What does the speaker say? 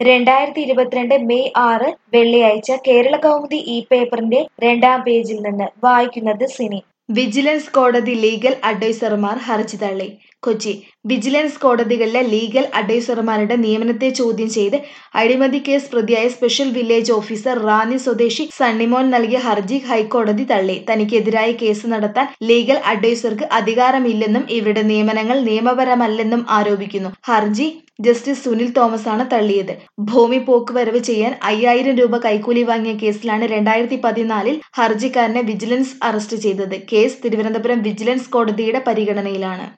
രണ്ടായിരത്തി ഇരുപത്തിരണ്ട് മെയ് ആറ് വെള്ളിയാഴ്ച കേരള കൗമുദി ഈ പേപ്പറിന്റെ രണ്ടാം പേജിൽ നിന്ന് വായിക്കുന്നത് സിനി വിജിലൻസ് കോടതി ലീഗൽ അഡ്വൈസർമാർ ഹർജി തള്ളി കൊച്ചി വിജിലൻസ് കോടതികളിലെ ലീഗൽ അഡ്വൈസർമാരുടെ നിയമനത്തെ ചോദ്യം ചെയ്ത് അഴിമതി കേസ് പ്രതിയായ സ്പെഷ്യൽ വില്ലേജ് ഓഫീസർ റാന്നി സ്വദേശി സണ്ണിമോൻ നൽകിയ ഹർജി ഹൈക്കോടതി തള്ളി തനിക്കെതിരായ കേസ് നടത്താൻ ലീഗൽ അഡ്വൈസർക്ക് അധികാരമില്ലെന്നും ഇവരുടെ നിയമനങ്ങൾ നിയമപരമല്ലെന്നും ആരോപിക്കുന്നു ഹർജി ജസ്റ്റിസ് സുനിൽ തോമസ് ആണ് തള്ളിയത് ഭൂമി പോക്കുവരവ് ചെയ്യാൻ അയ്യായിരം രൂപ കൈക്കൂലി വാങ്ങിയ കേസിലാണ് രണ്ടായിരത്തി പതിനാലിൽ ഹർജിക്കാരനെ വിജിലൻസ് അറസ്റ്റ് ചെയ്തത് കേസ് തിരുവനന്തപുരം വിജിലൻസ് കോടതിയുടെ പരിഗണനയിലാണ്